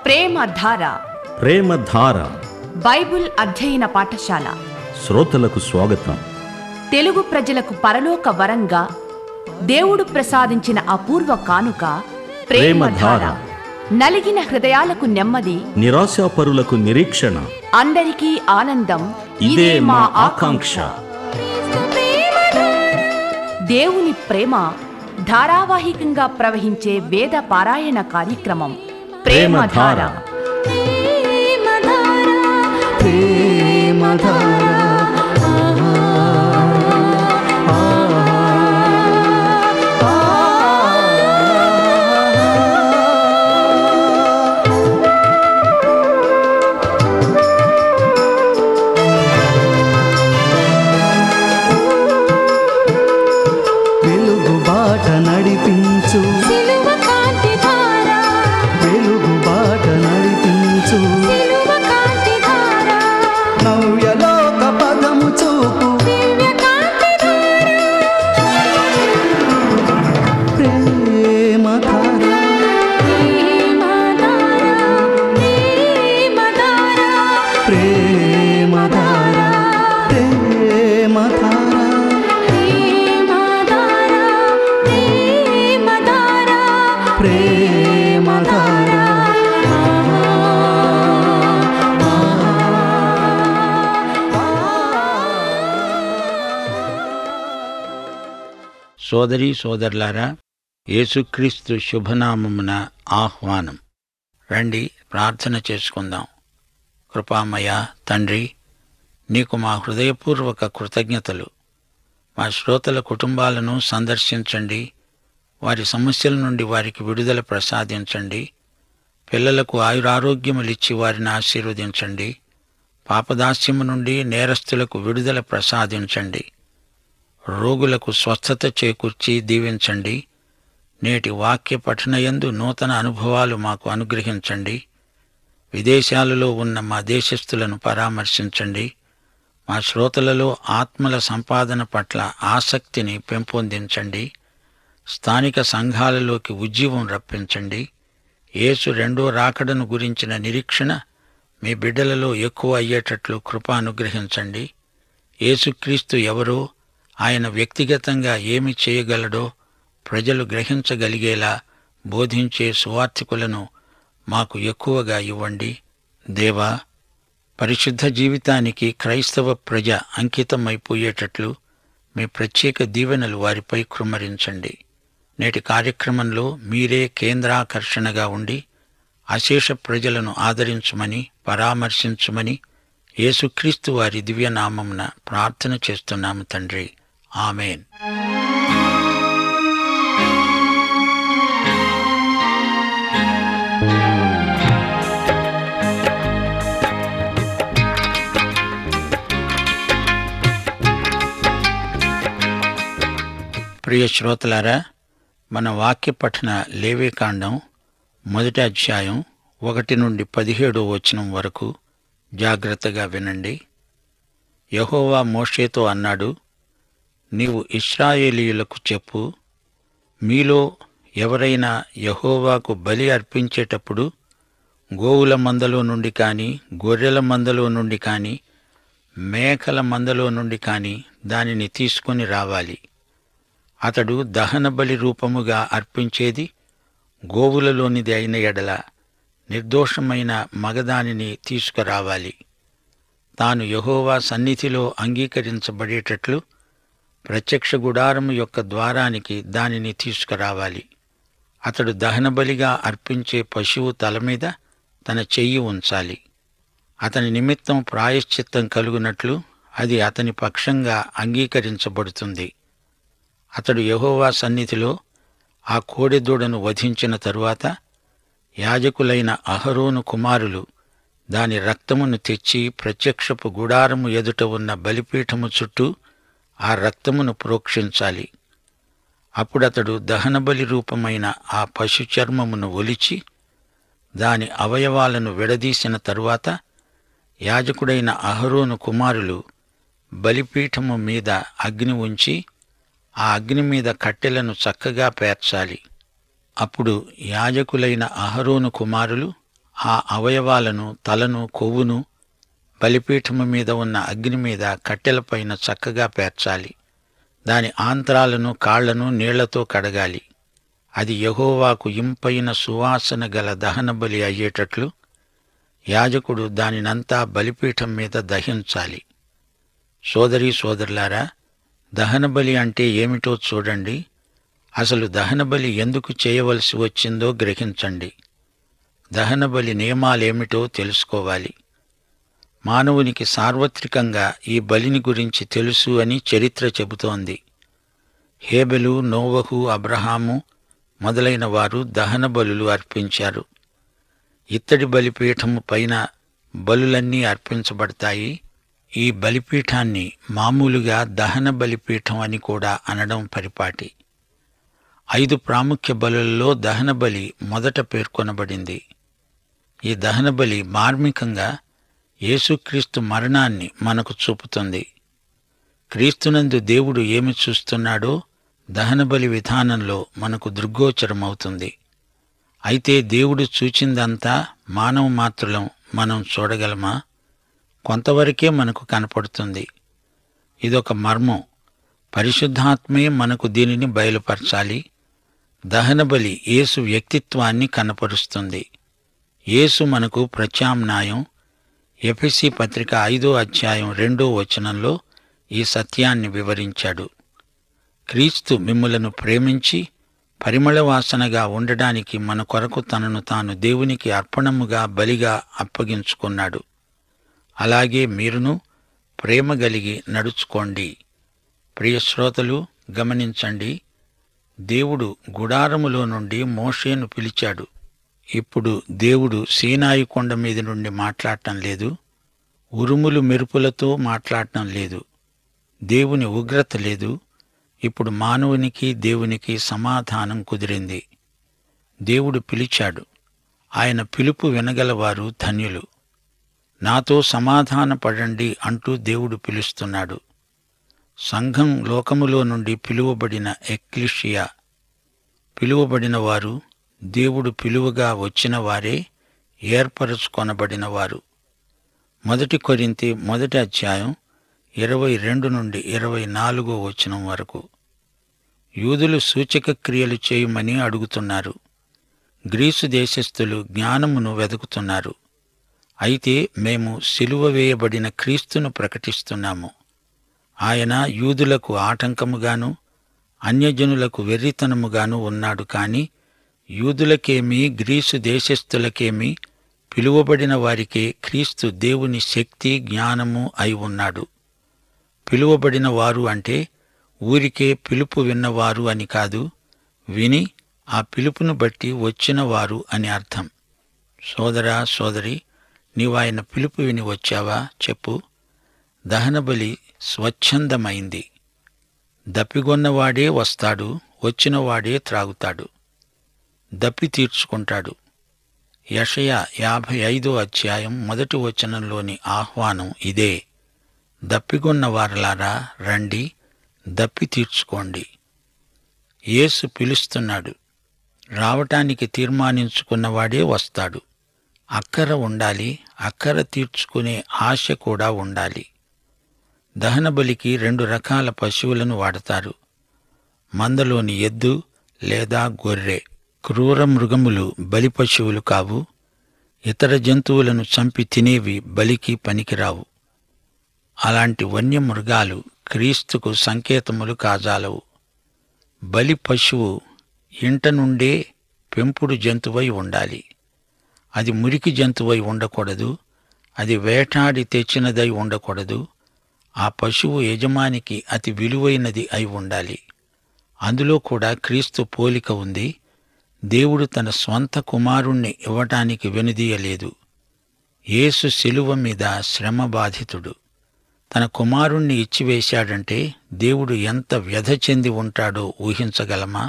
ప్రేమధార ప్రేమధార Bible అధ్యయన పాఠశాల శ్రోతలకు స్వాగతం తెలుగు ప్రజలకు పరలోక వరంగా దేవుడు ప్రసాదించిన అపూర్వ కానుక ప్రేమధార ప్రేమధార. నలిగిన హృదయాలకు నెమ్మది నిరాశాపరులకు నిరీక్షణ అందరికీ ఆనందం ఇదే మా ఆకాంక్ష దేవుని ప్రేమ ధారావాహికంగా ప్రవహించే వేద పారాయణ కార్యక్రమం ప్రేమధార వెలుగు బాట నడిపించు సిలువ కాంతి ధార వెలుగు బాట నడిపించు సిలువ కాంతి ధార నవ్యలోక పదము చూపు దివ్య కాంతి ధార ప్రేమ ధార ప్రేమ ధార ప్రేమ ధార ప్రేమ ధార ప్రేమ ధార ప్రేమ ధార ప్రేమ ధార ప్రేమ ధార సోదరి సోదరులారా యేసుక్రీస్తు శుభనామమున ఆహ్వానం రండి ప్రార్థన చేసుకుందాం కృపామయ తండ్రి నీకు మా హృదయపూర్వక కృతజ్ఞతలు మా శ్రోతల కుటుంబాలను సందర్శించండి వారి సమస్యల నుండి వారికి విడుదల ప్రసాదించండి పిల్లలకు ఆయురారోగ్యములిచ్చి వారిని ఆశీర్వదించండి పాపదాస్యము నుండి నేరస్తులకు విడుదల ప్రసాదించండి రోగులకు స్వస్థత చేకూర్చి దీవించండి నేటి వాక్య పఠనయందు నూతన అనుభవాలు మాకు అనుగ్రహించండి విదేశాలలో ఉన్న మా దేశస్థులను పరామర్శించండి మా శ్రోతలలో ఆత్మల సంపాదన పట్ల ఆసక్తిని పెంపొందించండి స్థానిక సంఘాలలోకి ఉజ్జీవం రప్పించండి యేసు రెండో రాకడను గురించిన నిరీక్షణ మీ బిడ్డలలో ఎక్కువ అయ్యేటట్లు కృప అనుగ్రహించండి యేసుక్రీస్తు ఎవరో ఆయన వ్యక్తిగతంగా ఏమి చేయగలడో ప్రజలు గ్రహించగలిగేలా బోధించే సువార్థికులను మాకు ఎక్కువగా ఇవ్వండి దేవా పరిశుద్ధ జీవితానికి క్రైస్తవ ప్రజ అంకితమైపోయేటట్లు మీ ప్రత్యేక దీవెనలు వారిపై కృమ్మరించండి నేటి కార్యక్రమంలో మీరే కేంద్రాకర్షణగా ఉండి అశేష ప్రజలను ఆదరించమని పరామర్శించమని యేసుక్రీస్తు వారి దివ్యనామమున ప్రార్థన చేస్తున్నాము తండ్రి ఆమెన్ ప్రియ శ్రోతలారా మన వాక్య పఠన లేవేకాండం మొదటి అధ్యాయం ఒకటి నుండి పదిహేడో వచనం వరకు జాగ్రత్తగా వినండి యహోవా మోషేతో అన్నాడు నీవు ఇస్రాయేలీయులకు చెప్పు మీలో ఎవరైనా యహోవాకు బలి అర్పించేటప్పుడు గోవుల మందలో నుండి కానీ గొర్రెల మందలో నుండి కానీ మేకల మందలో నుండి కానీ దానిని తీసుకొని రావాలి అతడు దహన బలి రూపముగా అర్పించేది గోవులలోనిది అయిన ఎడల నిర్దోషమైన మగదానిని తీసుకురావాలి తాను యహోవా సన్నిధిలో అంగీకరించబడేటట్లు ప్రత్యక్ష గుడారము యొక్క ద్వారానికి దానిని తీసుకురావాలి అతడు దహనబలిగా అర్పించే పశువు తల మీద తన చెయ్యి ఉంచాలి అతని నిమిత్తం ప్రాయశ్చిత్తం కలుగునట్లు అది అతని పక్షంగా అంగీకరించబడుతుంది అతడు యెహోవా సన్నిధిలో ఆ కోడెదూడను వధించిన తరువాత యాజకులైన అహరోను కుమారులు దాని రక్తమును తెచ్చి ప్రత్యక్షపు గుడారము ఎదుట ఉన్న బలిపీఠము చుట్టూ ఆ రక్తమును ప్రోక్షించాలి అప్పుడతడు దహనబలి రూపమైన ఆ పశు చర్మమును ఒలిచి దాని అవయవాలను విడదీసిన తరువాత యాజకుడైన అహరోను కుమారులు బలిపీఠము మీద అగ్ని ఉంచి ఆ అగ్ని మీద కట్టెలను చక్కగా పేర్చాలి అప్పుడు యాజకులైన అహరోను కుమారులు ఆ అవయవాలను తలను కొవ్వును బలిపీఠము మీద ఉన్న అగ్ని మీద కట్టెలపైన చక్కగా పేర్చాలి దాని ఆంత్రాలను కాళ్లను నీళ్లతో కడగాలి అది యహోవాకు ఇంపైన సువాసన గల దహన బలి అయ్యేటట్లు యాజకుడు దానినంతా బలిపీఠం మీద దహించాలి సోదరీ సోదరులారా దహనబలి అంటే ఏమిటో చూడండి అసలు దహనబలి ఎందుకు చేయవలసి వచ్చిందో గ్రహించండి దహనబలి నియమాలేమిటో తెలుసుకోవాలి మానవునికి సార్వత్రికంగా ఈ బలిని గురించి తెలుసు అని చరిత్ర చెబుతోంది హేబెలు నోవహు అబ్రహాము మొదలైన వారు దహన బలులు అర్పించారు ఇత్తడి బలిపీఠము పైన బలులన్నీ అర్పించబడతాయి ఈ బలిపీఠాన్ని మామూలుగా దహన బలిపీఠం అని కూడా అనడం పరిపాటి ఐదు ప్రాముఖ్య బలులలో దహన బలి మొదట పేర్కొనబడింది ఈ దహన బలి మార్మికంగా యేసుక్రీస్తు మరణాన్ని మనకు చూపుతుంది క్రీస్తునందు దేవుడు ఏమి చూస్తున్నాడో దహనబలి విధానంలో మనకు దృగ్గోచరమవుతుంది అయితే దేవుడు చూచిందంతా మానవ మాత్రులం మనం చూడగలమా కొంతవరకే మనకు కనపడుతుంది ఇదొక మర్మం పరిశుద్ధాత్మే మనకు దీనిని బయలుపరచాలి దహనబలి యేసు వ్యక్తిత్వాన్ని కనపరుస్తుంది యేసు మనకు ప్రత్యామ్నాయం ఎఫెసి పత్రిక ఐదో అధ్యాయం రెండో వచనంలో ఈ సత్యాన్ని వివరించాడు క్రీస్తు మిమ్ములను ప్రేమించి పరిమళ వాసనగా ఉండడానికి మన కొరకు తనను తాను దేవునికి అర్పణముగా బలిగా అప్పగించుకున్నాడు అలాగే మీరును ప్రేమ గలిగి నడుచుకోండి ప్రియ శ్రోతలు గమనించండి దేవుడు గుడారములో నుండి మోషేను పిలిచాడు ఇప్పుడు దేవుడు సీనాయి కొండ మీద నుండి మాట్లాడటం లేదు ఉరుములు మెరుపులతో మాట్లాడటం లేదు దేవుని ఉగ్రత లేదు ఇప్పుడు మానవునికి దేవునికి సమాధానం కుదిరింది దేవుడు పిలిచాడు ఆయన పిలుపు వినగలవారు ధన్యులు నాతో సమాధాన పడండి అంటూ దేవుడు పిలుస్తున్నాడు సంఘం లోకములో నుండి పిలువబడిన ఎక్లిషియా పిలువబడిన వారు దేవుడు పిలువగా వచ్చిన వారే ఏర్పరచుకొనబడిన వారు మొదటి కొరింతి మొదటి అధ్యాయం ఇరవై రెండు నుండి ఇరవై నాలుగో వచనం వరకు యూదులు సూచక క్రియలు చేయమని అడుగుతున్నారు గ్రీసు దేశస్థులు జ్ఞానమును వెతుకుతున్నారు అయితే మేము సిలువ వేయబడిన క్రీస్తును ప్రకటిస్తున్నాము ఆయన యూదులకు ఆటంకముగాను అన్యజనులకు వెర్రితనముగాను ఉన్నాడు కాని యూదులకేమీ గ్రీసు దేశస్థులకేమీ పిలువబడిన వారికే క్రీస్తు దేవుని శక్తి జ్ఞానము అయి ఉన్నాడు పిలువబడిన వారు అంటే ఊరికే పిలుపు విన్నవారు అని కాదు విని ఆ పిలుపును బట్టి వచ్చిన వారు అని అర్థం సోదరా సోదరి నీవాయన పిలుపు విని వచ్చావా చెప్పు దహనబలి స్వచ్ఛందమైంది దప్పిగొన్నవాడే వస్తాడు వచ్చినవాడే త్రాగుతాడు దప్పి తీర్చుకుంటాడు యషయ యాభై ఐదో అధ్యాయం మొదటి వచనంలోని ఆహ్వానం ఇదే దప్పిగొన్న వారలారా రండి దప్పి తీర్చుకోండి యేసు పిలుస్తున్నాడు రావటానికి తీర్మానించుకున్నవాడే వస్తాడు అక్కర ఉండాలి అక్కర తీర్చుకునే ఆశ కూడా ఉండాలి దహనబలికి రెండు రకాల పశువులను వాడతారు మందలోని ఎద్దు లేదా గొర్రె క్రూర మృగములు బలి పశువులు కావు ఇతర జంతువులను చంపి తినేవి బలికి పనికిరావు అలాంటి వన్యమృగాలు క్రీస్తుకు సంకేతములు కాజాలవు బలి పశువు ఇంట నుండే పెంపుడు జంతువై ఉండాలి అది మురికి జంతువై ఉండకూడదు అది వేటాడి తెచ్చినదై ఉండకూడదు ఆ పశువు యజమానికి అతి విలువైనది అయి ఉండాలి అందులో కూడా క్రీస్తు పోలిక ఉంది దేవుడు తన స్వంత కుమారుణ్ణి ఇవ్వటానికి వెనుదీయలేదు యేసు శిలువ మీద శ్రమ బాధితుడు తన కుమారుణ్ణి ఇచ్చివేశాడంటే దేవుడు ఎంత వ్యధ చెంది ఉంటాడో ఊహించగలమా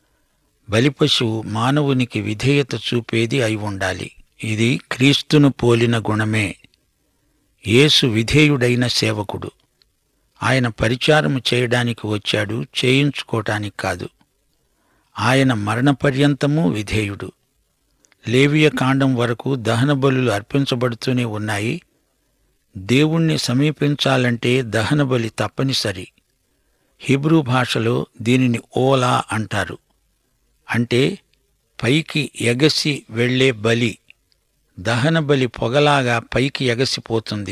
బలిపశువు మానవునికి విధేయత చూపేది అయి ఉండాలి ఇది క్రీస్తును పోలిన గుణమే యేసు విధేయుడైన సేవకుడు ఆయన పరిచారము చేయడానికి వచ్చాడు చేయించుకోవటానికి కాదు ఆయన మరణపర్యంతము విధేయుడు లేవియ కాండం వరకు దహన బలులు అర్పించబడుతూనే ఉన్నాయి దేవుణ్ణి సమీపించాలంటే దహన బలి తప్పనిసరి హిబ్రూ భాషలో దీనిని ఓలా అంటారు అంటే పైకి ఎగసి వెళ్ళే బలి దహన బలి పొగలాగా పైకి ఎగసిపోతుంది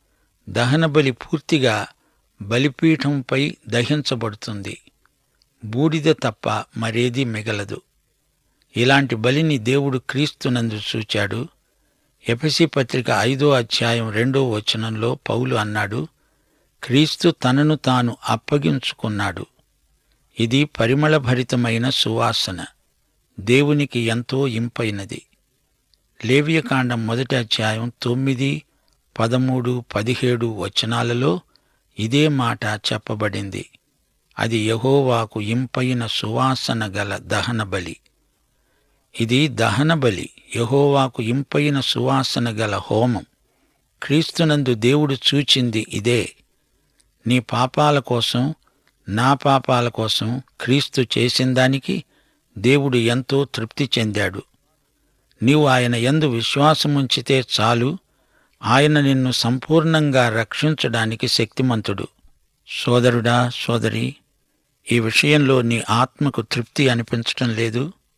దహన బలి పూర్తిగా బలిపీఠంపై దహించబడుతుంది బూడిద తప్ప మరేదీ మిగలదు ఇలాంటి బలిని దేవుడు క్రీస్తునందు చూచాడు ఎఫసి పత్రిక ఐదో అధ్యాయం రెండో వచనంలో పౌలు అన్నాడు క్రీస్తు తనను తాను అప్పగించుకున్నాడు ఇది పరిమళభరితమైన సువాసన దేవునికి ఎంతో ఇంపైనది లేవియకాండం మొదటి అధ్యాయం తొమ్మిది పదమూడు పదిహేడు వచనాలలో ఇదే మాట చెప్పబడింది అది యహోవాకు ఇంపైన సువాసన గల దహన బలి ఇది దహన బలి యహోవాకు ఇంపైన సువాసన గల హోమం క్రీస్తునందు దేవుడు చూచింది ఇదే నీ పాపాల కోసం నా పాపాల కోసం క్రీస్తు చేసిన దానికి దేవుడు ఎంతో తృప్తి చెందాడు నీవు ఆయన యందు విశ్వాసముంచితే చాలు ఆయన నిన్ను సంపూర్ణంగా రక్షించడానికి శక్తిమంతుడు సోదరుడా సోదరి ఈ విషయంలో నీ ఆత్మకు తృప్తి అనిపించటం లేదు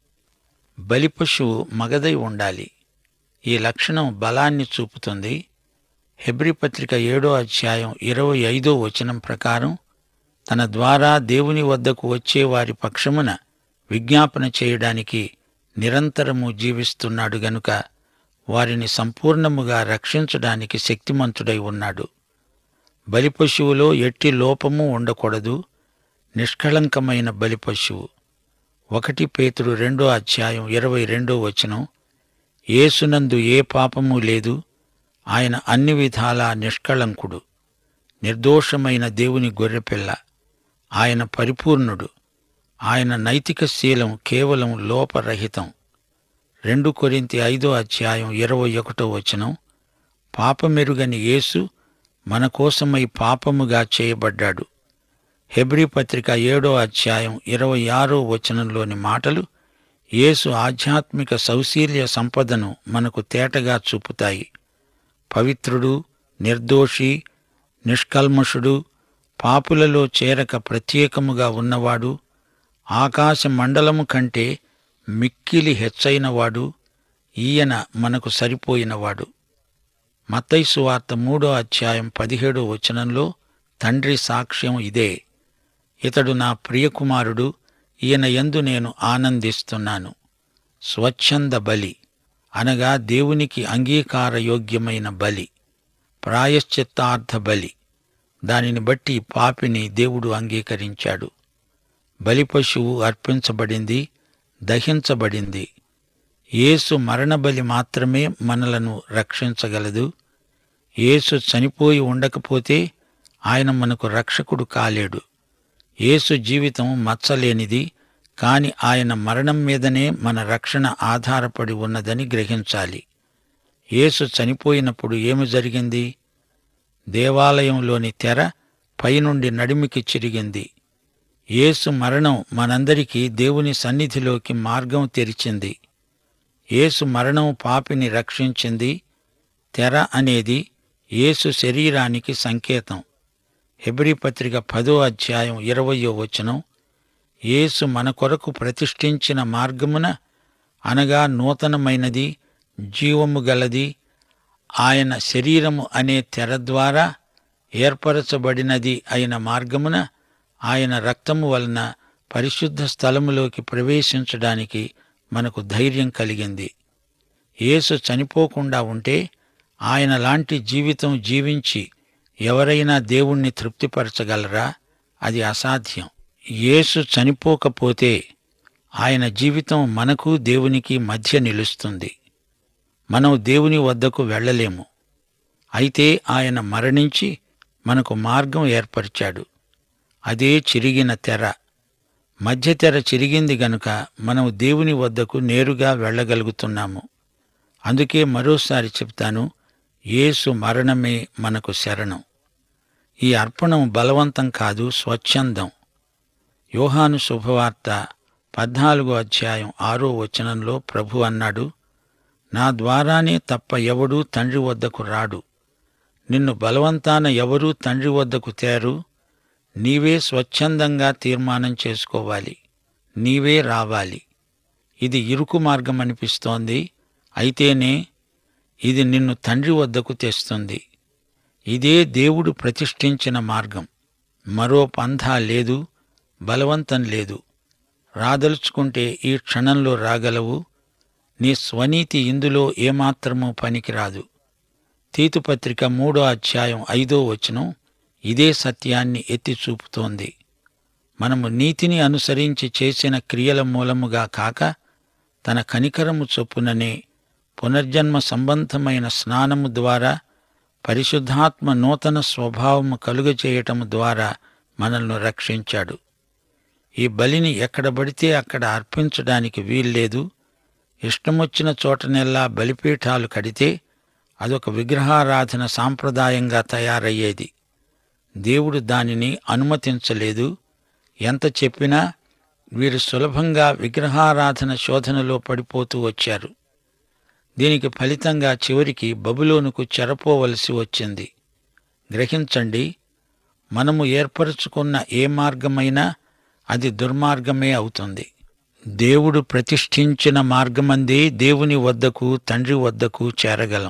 బలి పశువు మగదై ఉండాలి ఈ లక్షణం బలాన్ని చూపుతుంది హెబ్రి పత్రిక ఏడో అధ్యాయం ఇరవై ఐదో వచనం ప్రకారం తన ద్వారా దేవుని వద్దకు వచ్చే వారి పక్షమున విజ్ఞాపన చేయడానికి నిరంతరము జీవిస్తున్నాడు గనుక వారిని సంపూర్ణముగా రక్షించడానికి శక్తిమంతుడై ఉన్నాడు బలి పశువులో ఎట్టి లోపము ఉండకూడదు నిష్కళంకమైన బలి పశువు ఒకటి పేతురు రెండో అధ్యాయం ఇరవై రెండో వచనం యేసునందు ఏ పాపము లేదు ఆయన అన్ని విధాలా నిష్కళంకుడు నిర్దోషమైన దేవుని గొర్రెపిల్ల ఆయన పరిపూర్ణుడు ఆయన నైతిక శీలం కేవలం లోపరహితం రెండు కొరింతి ఐదో అధ్యాయం ఇరవై ఒకటో వచనం పాపమెరుగని యేసు మన కోసమై పాపముగా చేయబడ్డాడు హెబ్రీ పత్రిక ఏడో అధ్యాయం ఇరవై ఆరో వచనంలోని మాటలు యేసు ఆధ్యాత్మిక సౌశీల్య సంపదను మనకు తేటగా చూపుతాయి పవిత్రుడు నిర్దోషి నిష్కల్మషుడు పాపులలో చేరక ప్రత్యేకముగా ఉన్నవాడు ఆకాశ మండలము కంటే మిక్కిలి హెచ్చైనవాడు ఈయన మనకు సరిపోయినవాడు మత్తైసు వార్త మూడో అధ్యాయం పదిహేడో వచనంలో తండ్రి సాక్ష్యం ఇదే ఇతడు నా ప్రియకుమారుడు ఈయన యందు నేను ఆనందిస్తున్నాను స్వచ్ఛంద బలి అనగా దేవునికి అంగీకారయోగ్యమైన బలి ప్రాయశ్చిత్తార్థ బలి దానిని బట్టి పాపిని దేవుడు అంగీకరించాడు బలి పశువు అర్పించబడింది దహించబడింది యేసు మరణబలి మాత్రమే మనలను రక్షించగలదు యేసు చనిపోయి ఉండకపోతే ఆయన మనకు రక్షకుడు కాలేడు యేసు జీవితం మచ్చలేనిది కాని ఆయన మరణం మీదనే మన రక్షణ ఆధారపడి ఉన్నదని గ్రహించాలి యేసు చనిపోయినప్పుడు ఏమి జరిగింది దేవాలయంలోని తెర పైనుండి నడిమికి చిరిగింది యేసు మరణం మనందరికీ దేవుని సన్నిధిలోకి మార్గం తెరిచింది యేసు మరణం పాపిని రక్షించింది తెర అనేది యేసు శరీరానికి సంకేతం హెబ్రీ పత్రిక పదో అధ్యాయం ఇరవయో వచనం యేసు మన కొరకు ప్రతిష్ఠించిన మార్గమున అనగా నూతనమైనది జీవము గలది ఆయన శరీరము అనే తెర ద్వారా ఏర్పరచబడినది అయిన మార్గమున ఆయన రక్తము వలన పరిశుద్ధ స్థలములోకి ప్రవేశించడానికి మనకు ధైర్యం కలిగింది యేసు చనిపోకుండా ఉంటే ఆయన లాంటి జీవితం జీవించి ఎవరైనా దేవుణ్ణి తృప్తిపరచగలరా అది అసాధ్యం యేసు చనిపోకపోతే ఆయన జీవితం మనకు దేవునికి మధ్య నిలుస్తుంది మనం దేవుని వద్దకు వెళ్ళలేము అయితే ఆయన మరణించి మనకు మార్గం ఏర్పరిచాడు అదే చిరిగిన తెర మధ్య తెర చిరిగింది గనుక మనం దేవుని వద్దకు నేరుగా వెళ్ళగలుగుతున్నాము అందుకే మరోసారి చెప్తాను యేసు మరణమే మనకు శరణం ఈ అర్పణం బలవంతం కాదు స్వచ్ఛందం యోహాను శుభవార్త పద్నాలుగో అధ్యాయం ఆరో వచనంలో ప్రభు అన్నాడు నా ద్వారానే తప్ప ఎవడూ తండ్రి వద్దకు రాడు నిన్ను బలవంతాన ఎవరూ తండ్రి వద్దకు తేరు నీవే స్వచ్ఛందంగా తీర్మానం చేసుకోవాలి నీవే రావాలి ఇది ఇరుకు మార్గం అనిపిస్తోంది అయితేనే ఇది నిన్ను తండ్రి వద్దకు తెస్తుంది ఇదే దేవుడు ప్రతిష్ఠించిన మార్గం మరో పంథా లేదు బలవంతం లేదు రాదలుచుకుంటే ఈ క్షణంలో రాగలవు నీ స్వనీతి ఇందులో ఏమాత్రమూ పనికిరాదు తీతుపత్రిక మూడో అధ్యాయం ఐదో వచనం ఇదే సత్యాన్ని ఎత్తి చూపుతోంది మనము నీతిని అనుసరించి చేసిన క్రియల మూలముగా కాక తన కనికరము చొప్పుననే పునర్జన్మ సంబంధమైన స్నానము ద్వారా పరిశుద్ధాత్మ నూతన స్వభావము కలుగచేయటము ద్వారా మనల్ని రక్షించాడు ఈ బలిని ఎక్కడ పడితే అక్కడ అర్పించడానికి వీల్లేదు ఇష్టమొచ్చిన చోటనెల్లా బలిపీఠాలు కడితే అదొక విగ్రహారాధన సాంప్రదాయంగా తయారయ్యేది దేవుడు దానిని అనుమతించలేదు ఎంత చెప్పినా వీరు సులభంగా విగ్రహారాధన శోధనలో పడిపోతూ వచ్చారు దీనికి ఫలితంగా చివరికి బబులోనుకు చెరపోవలసి వచ్చింది గ్రహించండి మనము ఏర్పరచుకున్న ఏ మార్గమైనా అది దుర్మార్గమే అవుతుంది దేవుడు ప్రతిష్ఠించిన మార్గమందే దేవుని వద్దకు తండ్రి వద్దకు చేరగలం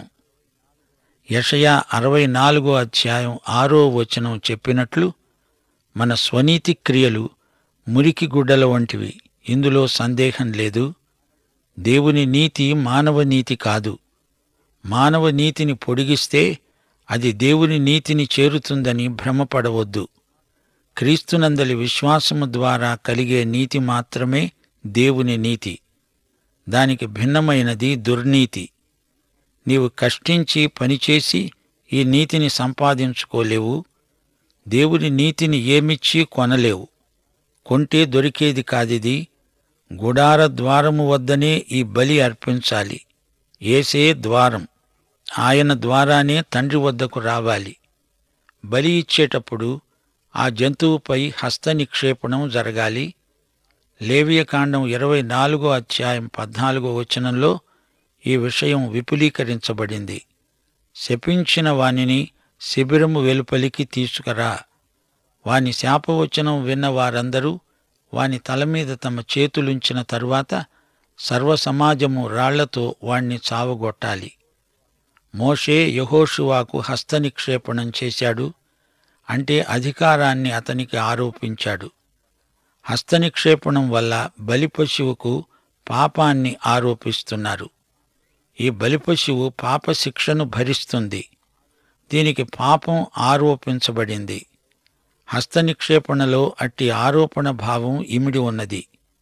యషయా అరవై నాలుగో అధ్యాయం ఆరో వచనం చెప్పినట్లు మన స్వనీతి క్రియలు మురికి గుడ్డల వంటివి ఇందులో సందేహం లేదు దేవుని నీతి మానవ నీతి కాదు మానవ నీతిని పొడిగిస్తే అది దేవుని నీతిని చేరుతుందని భ్రమపడవద్దు క్రీస్తునందలి విశ్వాసము ద్వారా కలిగే నీతి మాత్రమే దేవుని నీతి దానికి భిన్నమైనది దుర్నీతి నీవు కష్టించి పనిచేసి ఈ నీతిని సంపాదించుకోలేవు దేవుని నీతిని ఏమిచ్చి కొనలేవు కొంటే దొరికేది కాదిది గుడార ద్వారము వద్దనే ఈ బలి అర్పించాలి ఏసే ద్వారం ఆయన ద్వారానే తండ్రి వద్దకు రావాలి బలి ఇచ్చేటప్పుడు ఆ జంతువుపై హస్త నిక్షేపణం జరగాలి లేవియకాండం ఇరవై నాలుగో అధ్యాయం పద్నాలుగో వచనంలో ఈ విషయం విపులీకరించబడింది శపించిన వానిని శిబిరము వెలుపలికి తీసుకురా వాని శాపవచనం విన్న వారందరూ వాని తల మీద తమ చేతులుంచిన తరువాత సర్వసమాజము రాళ్లతో వాణ్ణి చావగొట్టాలి మోషే యహోషువాకు హస్తనిక్షేపణం చేశాడు అంటే అధికారాన్ని అతనికి ఆరోపించాడు హస్తనిక్షేపణం వల్ల బలిపశువుకు పాపాన్ని ఆరోపిస్తున్నారు ఈ బలిపశువు పాప శిక్షను భరిస్తుంది దీనికి పాపం ఆరోపించబడింది హస్తనిక్షేపణలో అట్టి ఆరోపణ భావం ఇమిడి ఉన్నది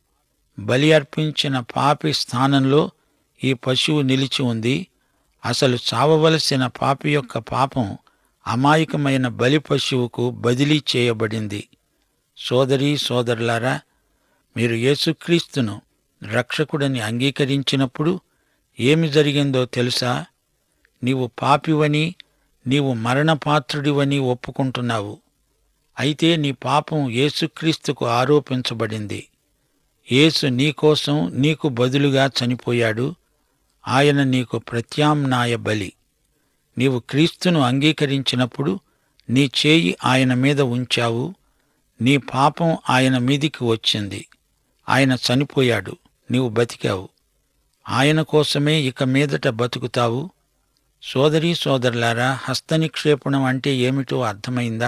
బలి అర్పించిన పాపి స్థానంలో ఈ పశువు నిలిచి ఉంది అసలు చావవలసిన పాపి యొక్క పాపం అమాయకమైన బలి పశువుకు బదిలీ చేయబడింది సోదరీ సోదరులారా మీరు యేసుక్రీస్తును రక్షకుడని అంగీకరించినప్పుడు ఏమి జరిగిందో తెలుసా నీవు పాపివని నీవు మరణపాత్రుడివని ఒప్పుకుంటున్నావు అయితే నీ పాపం యేసుక్రీస్తుకు ఆరోపించబడింది యేసు నీకోసం నీకు బదులుగా చనిపోయాడు ఆయన నీకు ప్రత్యామ్నాయ బలి నీవు క్రీస్తును అంగీకరించినప్పుడు నీ చేయి ఆయన మీద ఉంచావు నీ పాపం ఆయన మీదికి వచ్చింది ఆయన చనిపోయాడు నీవు బతికావు ఆయన కోసమే ఇక మీదట బతుకుతావు సోదరీ సోదరులారా హస్తనిక్షేపణం అంటే ఏమిటో అర్థమైందా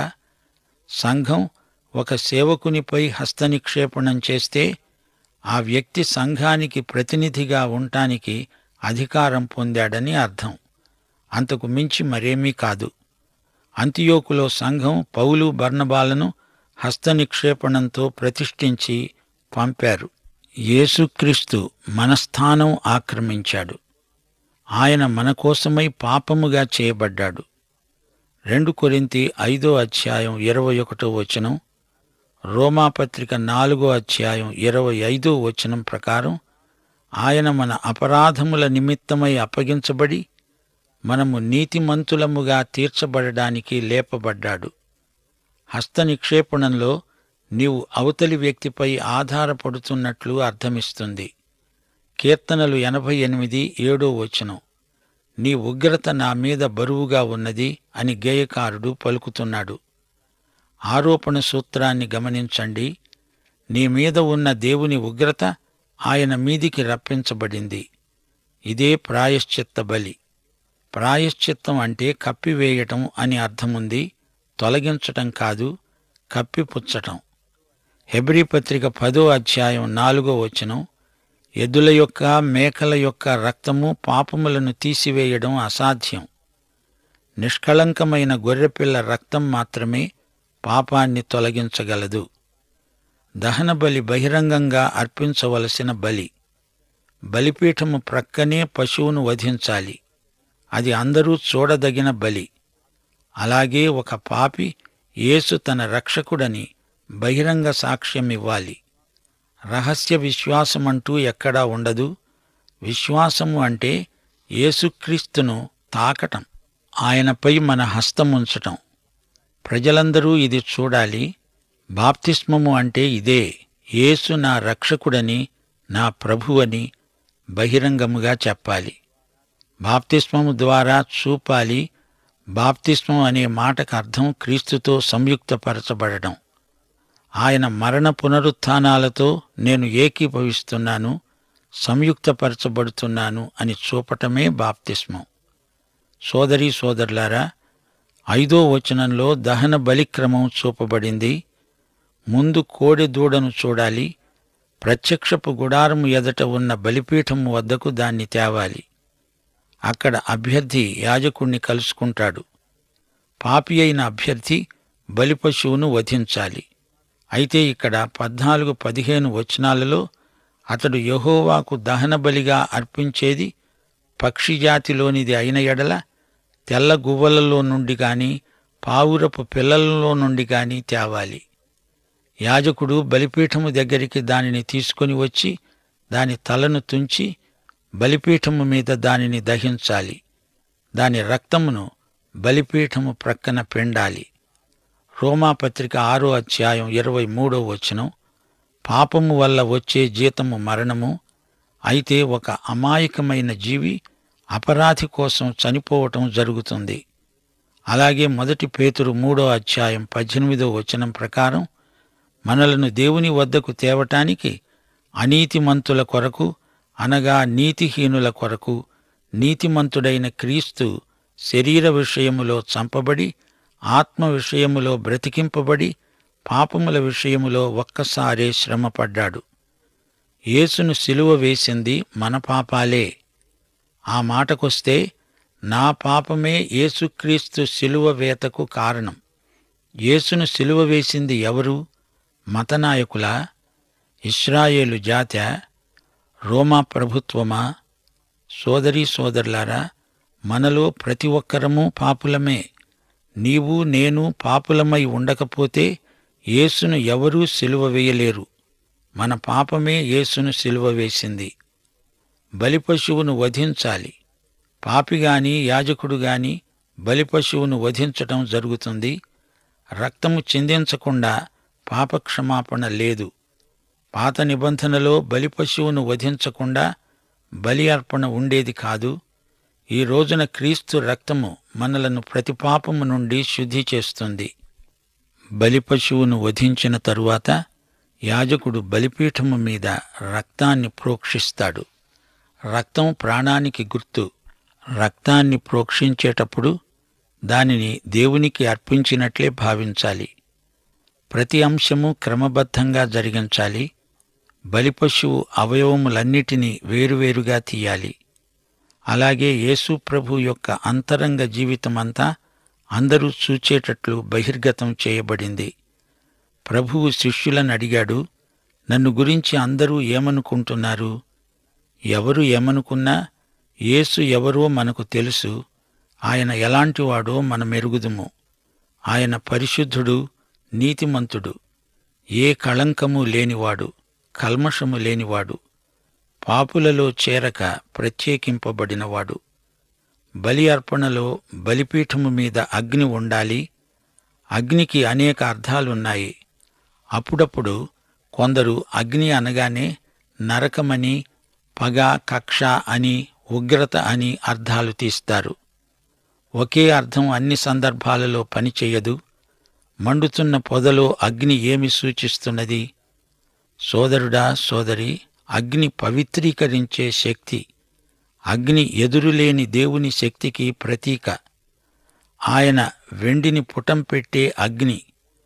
సంఘం ఒక సేవకునిపై హస్తనిక్షేపణం చేస్తే ఆ వ్యక్తి సంఘానికి ప్రతినిధిగా ఉండటానికి అధికారం పొందాడని అర్థం అంతకు మించి మరేమీ కాదు అంతియోకులో సంఘం పౌలు బర్నబాలను హస్తనిక్షేపణంతో ప్రతిష్ఠించి పంపారు యేసుక్రీస్తు మనస్థానం ఆక్రమించాడు ఆయన మన కోసమై పాపముగా చేయబడ్డాడు రెండు కొరింతి ఐదో అధ్యాయం ఇరవై ఒకటో వచనం రోమాపత్రిక నాలుగో అధ్యాయం ఇరవై ఐదో వచనం ప్రకారం ఆయన మన అపరాధముల నిమిత్తమై అప్పగించబడి మనము నీతిమంతులముగా తీర్చబడడానికి లేపబడ్డాడు హస్త నిక్షేపణంలో నీవు అవతలి వ్యక్తిపై ఆధారపడుతున్నట్లు అర్థమిస్తుంది కీర్తనలు ఎనభై ఎనిమిది ఏడో వచనం నీ ఉగ్రత నా మీద బరువుగా ఉన్నది అని గేయకారుడు పలుకుతున్నాడు ఆరోపణ సూత్రాన్ని గమనించండి నీ మీద ఉన్న దేవుని ఉగ్రత ఆయన మీదికి రప్పించబడింది ఇదే ప్రాయశ్చిత్త బలి ప్రాయశ్చిత్తం అంటే కప్పివేయటం అని అర్థముంది తొలగించటం కాదు కప్పిపుచ్చటం హెబ్రీ పత్రిక పదో అధ్యాయం నాలుగో వచనం ఎద్దుల యొక్క మేకల యొక్క రక్తము పాపములను తీసివేయడం అసాధ్యం నిష్కళంకమైన గొర్రెపిల్ల రక్తం మాత్రమే పాపాన్ని తొలగించగలదు దహన బలి బహిరంగంగా అర్పించవలసిన బలి బలిపీఠము ప్రక్కనే పశువును వధించాలి అది అందరూ చూడదగిన బలి అలాగే ఒక పాపి యేసు తన రక్షకుడని బహిరంగ సాక్ష్యమివ్వాలి రహస్య విశ్వాసమంటూ ఎక్కడా ఉండదు విశ్వాసము అంటే యేసుక్రీస్తును తాకటం ఆయనపై మన హస్తం ఉంచటం ప్రజలందరూ ఇది చూడాలి బాప్తిస్మము అంటే ఇదే యేసు నా రక్షకుడని నా ప్రభువని బహిరంగముగా చెప్పాలి బాప్తిస్మము ద్వారా చూపాలి బాప్తిస్మం అనే మాటకు అర్థం క్రీస్తుతో సంయుక్తపరచబడటం ఆయన మరణ పునరుత్థానాలతో నేను ఏకీభవిస్తున్నాను సంయుక్తపరచబడుతున్నాను అని చూపటమే బాప్తిస్మం సోదరీ సోదరులారా ఐదో వచనంలో దహన బలిక్రమం చూపబడింది ముందు కోడె దూడను చూడాలి ప్రత్యక్షపు గుడారము ఎదట ఉన్న బలిపీఠం వద్దకు దాన్ని తేవాలి అక్కడ అభ్యర్థి యాజకుణ్ణి కలుసుకుంటాడు పాపి అయిన అభ్యర్థి బలిపశువును వధించాలి అయితే ఇక్కడ పద్నాలుగు పదిహేను వచనాలలో అతడు యహోవాకు దహన బలిగా అర్పించేది పక్షి జాతిలోనిది అయిన ఎడల తెల్ల గువ్వలలో నుండి గాని పావురపు పిల్లలలో నుండి గాని తేవాలి యాజకుడు బలిపీఠము దగ్గరికి దానిని తీసుకొని వచ్చి దాని తలను తుంచి బలిపీఠము మీద దానిని దహించాలి దాని రక్తమును బలిపీఠము ప్రక్కన పిండాలి రోమాపత్రిక ఆరో అధ్యాయం ఇరవై మూడో వచనం పాపము వల్ల వచ్చే జీతము మరణము అయితే ఒక అమాయకమైన జీవి అపరాధి కోసం చనిపోవటం జరుగుతుంది అలాగే మొదటి పేతురు మూడో అధ్యాయం పద్దెనిమిదో వచనం ప్రకారం మనలను దేవుని వద్దకు తేవటానికి అనీతిమంతుల కొరకు అనగా నీతిహీనుల కొరకు నీతిమంతుడైన క్రీస్తు శరీర విషయములో చంపబడి ఆత్మ విషయములో బ్రతికింపబడి పాపముల విషయములో ఒక్కసారే శ్రమపడ్డాడు యేసును సిలువ వేసింది మన పాపాలే ఆ మాటకొస్తే నా పాపమే యేసుక్రీస్తు సిలువ వేతకు కారణం యేసును సిలువ వేసింది ఎవరు మతనాయకులా ఇస్రాయేలు జాత రోమా ప్రభుత్వమా సోదరీ సోదరులారా మనలో ప్రతి ఒక్కరము పాపులమే నీవు నేను పాపులమై ఉండకపోతే యేసును ఎవరూ సిలువ వేయలేరు మన పాపమే యేసును సిలువ వేసింది బలిపశువును వధించాలి పాపిగాని యాజకుడు గాని బలిపశువును వధించటం జరుగుతుంది రక్తము చిందించకుండా పాపక్షమాపణ లేదు పాత నిబంధనలో బలిపశువును వధించకుండా బలి అర్పణ ఉండేది కాదు ఈ రోజున క్రీస్తు రక్తము మనలను ప్రతి పాపము నుండి శుద్ధి చేస్తుంది బలిపశువును వధించిన తరువాత యాజకుడు బలిపీఠము మీద రక్తాన్ని ప్రోక్షిస్తాడు రక్తం ప్రాణానికి గుర్తు రక్తాన్ని ప్రోక్షించేటప్పుడు దానిని దేవునికి అర్పించినట్లే భావించాలి ప్రతి అంశము క్రమబద్ధంగా జరిగించాలి బలిపశువు అవయవములన్నిటినీ వేరువేరుగా తీయాలి అలాగే యేసు ప్రభు యొక్క అంతరంగ జీవితమంతా అందరూ చూచేటట్లు బహిర్గతం చేయబడింది ప్రభువు శిష్యులను అడిగాడు నన్ను గురించి అందరూ ఏమనుకుంటున్నారు ఎవరు ఏమనుకున్నా యేసు ఎవరో మనకు తెలుసు ఆయన ఎలాంటివాడో మనమెరుగుదుము ఆయన పరిశుద్ధుడు నీతిమంతుడు ఏ కళంకము లేనివాడు కల్మషము లేనివాడు పాపులలో చేరక ప్రత్యేకింపబడినవాడు బలి అర్పణలో బలిపీఠము మీద అగ్ని ఉండాలి అగ్నికి అనేక అర్థాలున్నాయి అప్పుడప్పుడు కొందరు అగ్ని అనగానే నరకమని పగ కక్ష అని ఉగ్రత అని అర్థాలు తీస్తారు ఒకే అర్థం అన్ని సందర్భాలలో పనిచేయదు మండుతున్న పొదలో అగ్ని ఏమి సూచిస్తున్నది సోదరుడా సోదరి అగ్ని పవిత్రీకరించే శక్తి అగ్ని ఎదురులేని దేవుని శక్తికి ప్రతీక ఆయన వెండిని పుటం పెట్టే అగ్ని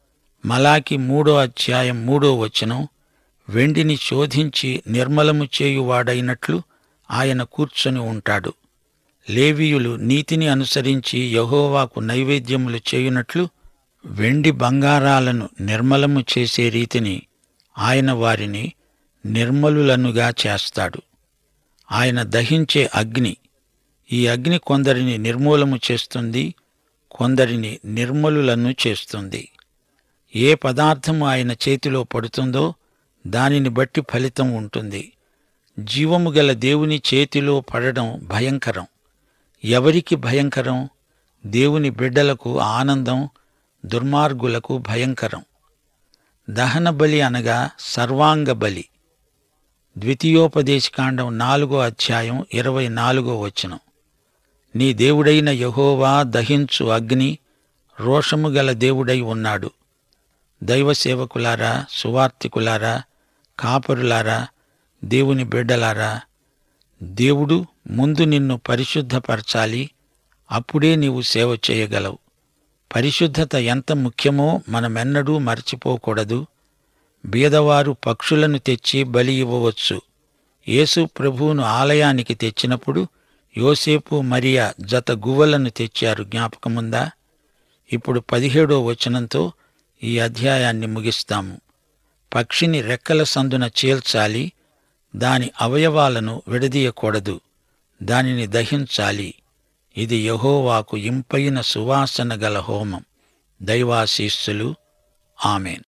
మలాకి మూడో అధ్యాయం మూడో వచనం వెండిని శోధించి నిర్మలము చేయువాడైనట్లు ఆయన కూర్చొని ఉంటాడు లేవీయులు నీతిని అనుసరించి యహోవాకు నైవేద్యములు చేయునట్లు వెండి బంగారాలను నిర్మలము చేసే రీతిని ఆయన వారిని నిర్మలులనుగా చేస్తాడు ఆయన దహించే అగ్ని ఈ అగ్ని కొందరిని నిర్మూలము చేస్తుంది కొందరిని నిర్మలులను చేస్తుంది ఏ పదార్థము ఆయన చేతిలో పడుతుందో దానిని బట్టి ఫలితం ఉంటుంది జీవము గల దేవుని చేతిలో పడడం భయంకరం ఎవరికి భయంకరం దేవుని బిడ్డలకు ఆనందం దుర్మార్గులకు భయంకరం దహన బలి అనగా సర్వాంగ బలి ద్వితీయోపదేశకాండం నాలుగో అధ్యాయం ఇరవై నాలుగో వచనం నీ దేవుడైన యహోవా దహించు అగ్ని రోషము గల దేవుడై ఉన్నాడు దైవ సేవకులారా సువార్తికులారా కాపరులారా దేవుని బిడ్డలారా దేవుడు ముందు నిన్ను పరిశుద్ధపరచాలి అప్పుడే నీవు సేవ చేయగలవు పరిశుద్ధత ఎంత ముఖ్యమో మనమెన్నడూ మర్చిపోకూడదు బీదవారు పక్షులను తెచ్చి బలి ఇవ్వవచ్చు యేసు ప్రభువును ఆలయానికి తెచ్చినప్పుడు యోసేపు మరియా జత గువ్వలను తెచ్చారు జ్ఞాపకముందా ఇప్పుడు పదిహేడో వచనంతో ఈ అధ్యాయాన్ని ముగిస్తాము పక్షిని రెక్కల సందున చీల్చాలి దాని అవయవాలను విడదీయకూడదు దానిని దహించాలి ఇది యహోవాకు ఇంపైన సువాసన గల హోమం దైవాశీస్సులు ఆమెన్